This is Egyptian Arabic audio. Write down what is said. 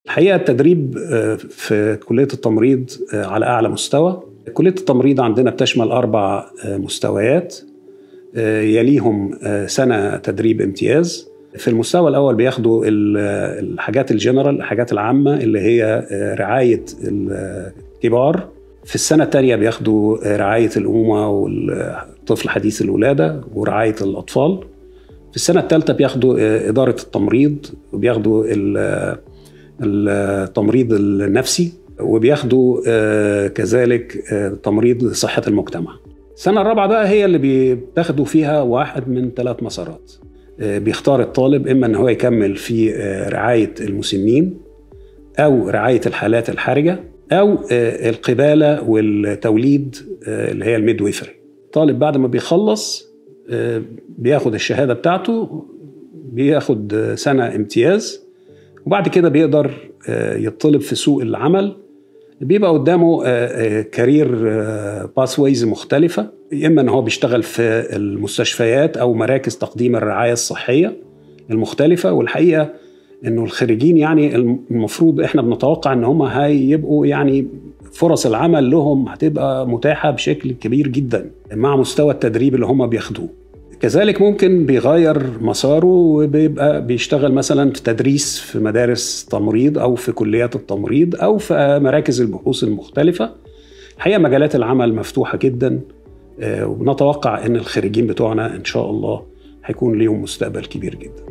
الحقيقه التدريب في كليه التمريض على اعلى مستوى كليه التمريض عندنا بتشمل اربع مستويات يليهم سنه تدريب امتياز في المستوى الاول بياخدوا الحاجات الجنرال الحاجات العامه اللي هي رعايه الكبار في السنه الثانيه بياخدوا رعايه الامومه والطفل حديث الولاده ورعايه الاطفال في السنه الثالثه بياخدوا اداره التمريض وبياخدوا التمريض النفسي وبياخدوا كذلك تمريض صحه المجتمع السنه الرابعه بقى هي اللي بياخدوا فيها واحد من ثلاث مسارات بيختار الطالب اما ان هو يكمل في رعايه المسنين او رعايه الحالات الحرجه او القباله والتوليد اللي هي الميد ويفري طالب بعد ما بيخلص بياخد الشهاده بتاعته بياخد سنه امتياز وبعد كده بيقدر يطلب في سوق العمل بيبقى قدامه كارير باثويز مختلفة إما إن هو بيشتغل في المستشفيات أو مراكز تقديم الرعاية الصحية المختلفة والحقيقة إنه الخريجين يعني المفروض إحنا بنتوقع إن هم هيبقوا يعني فرص العمل لهم هتبقى متاحة بشكل كبير جدا مع مستوى التدريب اللي هم بياخدوه كذلك ممكن بيغير مساره وبيبقى بيشتغل مثلا في تدريس في مدارس تمريض او في كليات التمريض او في مراكز البحوث المختلفه الحقيقه مجالات العمل مفتوحه جدا ونتوقع ان الخريجين بتوعنا ان شاء الله هيكون ليهم مستقبل كبير جدا